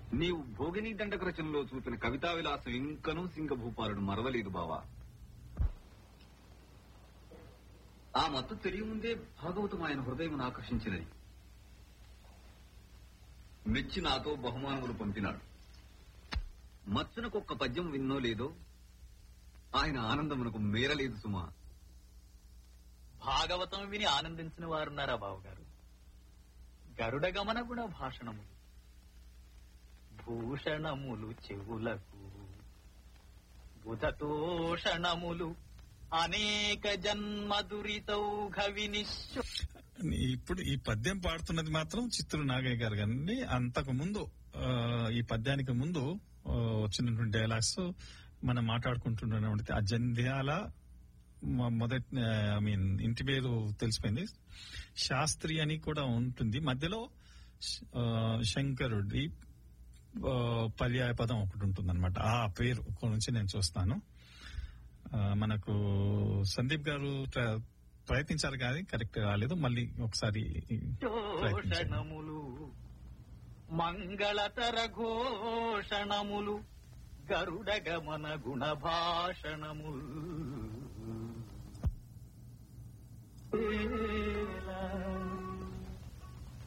నీవు భోగిని దండక రచనలో చూపిన కవితా విలాసం ఇంకనూ సింగభూపాలుడు మరవలేదు బావా ఆ మత్తు తెలియముందే భాగవతం ఆయన హృదయం ఆకర్షించినది మెచ్చి నాతో బహుమానములు పంపినాడు మత్సనకొక్క పద్యం విన్నో లేదో ఆయన ఆనందమునకు మేరలేదు సుమా భాగవతం విని ఆనందించిన వారున్నారా బావగారు గరుడ గమన గుణ భాషణములు భూషణములు చెవులకు బుధతోషణములు అనేక జన్మ దురితౌఘ వినిశ్చు ఇప్పుడు ఈ పద్యం పాడుతున్నది మాత్రం చిత్తూరు నాగయ్య గారు కానీ అంతకు ముందు ఆ, ఈ పద్యానికి ముందు ఆ, వచ్చినటువంటి డైలాగ్స్ మనం మాట్లాడుకుంటున్నటువంటి ఆ జంధ్యాల మొ- మొదటి ఐ మీన్ ఇంటి పేరు తెలిసిపోయింది శాస్త్రి అని కూడా ఉంటుంది మధ్యలో శ- ఆ, శంకరుడి ఆ, పర్యాయ పదం ఒకటి ఉంటుంది అనమాట ఆ పేరు నుంచి నేను చూస్తాను ఆ, మనకు సందీప్ గారు ట్ర- ప్రయత్నించారు కానీ కరెక్ట్ రాలేదు మళ్ళీ ఒకసారి ప్రయత్నించండి ఘోషణములు మంగళతర ఘోషణములు గరుడ గమన గుణ భాషణములు